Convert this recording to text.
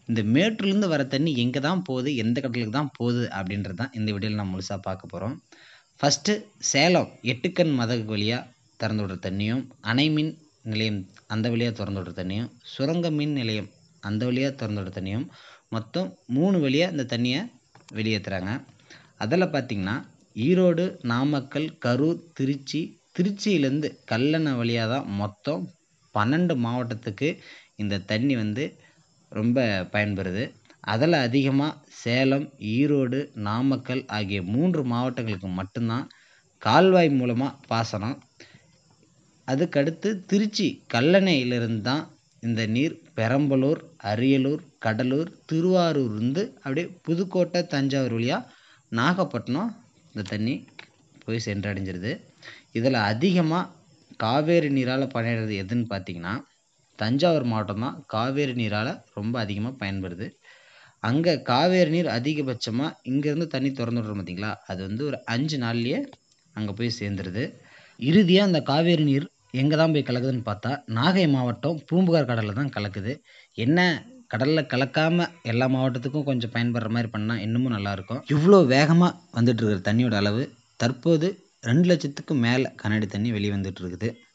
இந்த மேட்டூர்லேருந்து வர தண்ணி எங்கே தான் போகுது எந்த கடலுக்கு தான் போகுது அப்படின்றது தான் இந்த வீடியோவில் நம்ம முழுசாக பார்க்க போகிறோம் ஃபஸ்ட்டு சேலம் எட்டுக்கண் மதகு வழியாக திறந்து விடுற தண்ணியும் அணை மின் நிலையம் அந்த வழியாக திறந்து விடுற தண்ணியும் சுரங்க மின் நிலையம் அந்த வழியாக திறந்து விடுற தண்ணியும் மொத்தம் மூணு வழியாக இந்த தண்ணியை வெளியேற்றுறாங்க அதில் பார்த்திங்கன்னா ஈரோடு நாமக்கல் கரூர் திருச்சி திருச்சியிலேருந்து கல்லணை வழியாக தான் மொத்தம் பன்னெண்டு மாவட்டத்துக்கு இந்த தண்ணி வந்து ரொம்ப பயன்பெறுது அதில் அதிகமாக சேலம் ஈரோடு நாமக்கல் ஆகிய மூன்று மாவட்டங்களுக்கு மட்டும்தான் கால்வாய் மூலமாக பாசனம் அதுக்கடுத்து திருச்சி கல்லணையிலிருந்து தான் இந்த நீர் பெரம்பலூர் அரியலூர் கடலூர் திருவாரூர் இருந்து அப்படியே புதுக்கோட்டை தஞ்சாவூர் வழியாக நாகப்பட்டினம் இந்த தண்ணி போய் சென்றடைஞ்சிருது இதில் அதிகமாக காவேரி நீரால் பயனடைறது எதுன்னு பார்த்தீங்கன்னா தஞ்சாவூர் மாவட்டம் தான் காவேரி நீரால் ரொம்ப அதிகமாக பயன்படுது அங்கே காவேரி நீர் அதிகபட்சமாக இங்கேருந்து தண்ணி திறந்து விட்றோம் பார்த்தீங்களா அது வந்து ஒரு அஞ்சு நாள்லேயே அங்கே போய் சேர்ந்துருது இறுதியாக அந்த காவேரி நீர் எங்கே தான் போய் கலக்குதுன்னு பார்த்தா நாகை மாவட்டம் பூம்புகார் கடலில் தான் கலக்குது என்ன கடலில் கலக்காமல் எல்லா மாவட்டத்துக்கும் கொஞ்சம் பயன்படுற மாதிரி பண்ணால் இன்னமும் நல்லாயிருக்கும் இவ்வளோ வேகமாக வந்துட்டு இருக்கிற தண்ணியோட அளவு தற்போது ரெண்டு லட்சத்துக்கு மேலே கனஅடி தண்ணி வெளியே வந்துட்டு இருக்குது